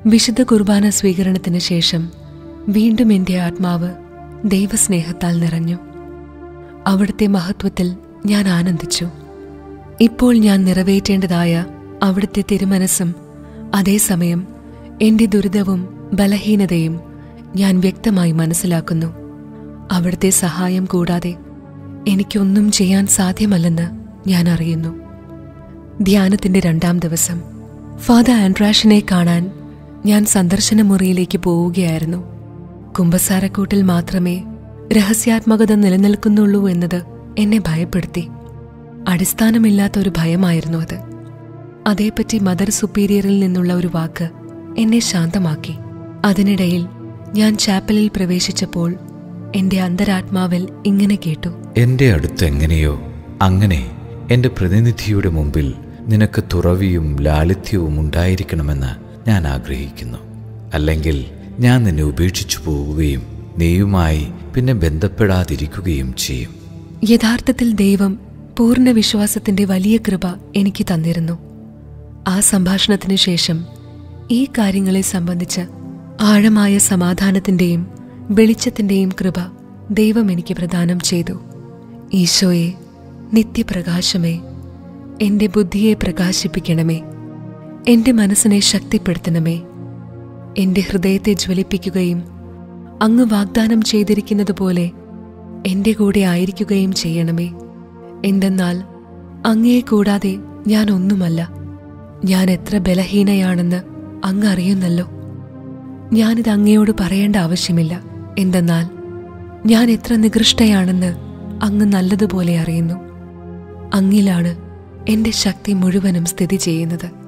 വിശുദ്ധ കുർബാന സ്വീകരണത്തിന് ശേഷം വീണ്ടും എൻ്റെ ആത്മാവ് ദൈവസ്നേഹത്താൽ നിറഞ്ഞു അവിടുത്തെ മഹത്വത്തിൽ ഞാൻ ആനന്ദിച്ചു ഇപ്പോൾ ഞാൻ നിറവേറ്റേണ്ടതായ അവിടുത്തെ തിരുമനസ്സും അതേസമയം എൻ്റെ ദുരിതവും ബലഹീനതയും ഞാൻ വ്യക്തമായി മനസ്സിലാക്കുന്നു അവിടുത്തെ സഹായം കൂടാതെ എനിക്കൊന്നും ചെയ്യാൻ സാധ്യമല്ലെന്ന് ഞാൻ അറിയുന്നു ധ്യാനത്തിന്റെ രണ്ടാം ദിവസം ഫാദർ ആൻഡ്രാഷിനെ കാണാൻ ഞാൻ സന്ദർശന മുറിയിലേക്ക് പോവുകയായിരുന്നു കുമ്പസാരക്കൂട്ടിൽ മാത്രമേ രഹസ്യാത്മകത നിലനിൽക്കുന്നുള്ളൂ എന്നത് എന്നെ ഭയപ്പെടുത്തി അടിസ്ഥാനമില്ലാത്ത ഒരു ഭയമായിരുന്നു അത് അതേപ്പറ്റി മദർ സുപ്പീരിയറിൽ നിന്നുള്ള ഒരു വാക്ക് എന്നെ ശാന്തമാക്കി അതിനിടയിൽ ഞാൻ ചാപ്പലിൽ പ്രവേശിച്ചപ്പോൾ എന്റെ അന്തരാത്മാവിൽ ഇങ്ങനെ കേട്ടു എൻ്റെ അടുത്ത് എങ്ങനെയോ അങ്ങനെ എൻ്റെ പ്രതിനിധിയുടെ മുമ്പിൽ നിനക്ക് തുറവിയും ലാളിത്യവും ഉണ്ടായിരിക്കണമെന്ന് ഞാൻ ആഗ്രഹിക്കുന്നു അല്ലെങ്കിൽ ഞാൻ നിന്നെ ഉപേക്ഷിച്ചു പോവുകയും നീയുമായി പിന്നെ ബന്ധപ്പെടാതിരിക്കുകയും ചെയ്യും യഥാർത്ഥത്തിൽ ദൈവം പൂർണ്ണ വിശ്വാസത്തിന്റെ വലിയ കൃപ എനിക്ക് തന്നിരുന്നു ആ സംഭാഷണത്തിനു ശേഷം ഈ കാര്യങ്ങളെ സംബന്ധിച്ച് ആഴമായ സമാധാനത്തിന്റെയും വെളിച്ചത്തിന്റെയും കൃപ ദൈവം എനിക്ക് പ്രദാനം ചെയ്തു ഈശോയെ നിത്യപ്രകാശമേ എന്റെ ബുദ്ധിയെ പ്രകാശിപ്പിക്കണമേ എന്റെ മനസ്സിനെ ശക്തിപ്പെടുത്തണമേ എന്റെ ഹൃദയത്തെ ജ്വലിപ്പിക്കുകയും അങ്ങ് വാഗ്ദാനം ചെയ്തിരിക്കുന്നതുപോലെ എന്റെ കൂടെ ആയിരിക്കുകയും ചെയ്യണമേ എന്തെന്നാൽ അങ്ങയെ കൂടാതെ ഞാൻ ഒന്നുമല്ല ഞാൻ എത്ര ബലഹീനയാണെന്ന് അങ്ങ് അറിയുന്നല്ലോ ഞാനിത് അങ്ങയോട് പറയേണ്ട ആവശ്യമില്ല എന്തെന്നാൽ ഞാൻ എത്ര നികൃഷ്ടയാണെന്ന് അങ്ങ് നല്ലതുപോലെ അറിയുന്നു അങ്ങിലാണ് എന്റെ ശക്തി മുഴുവനും സ്ഥിതി ചെയ്യുന്നത്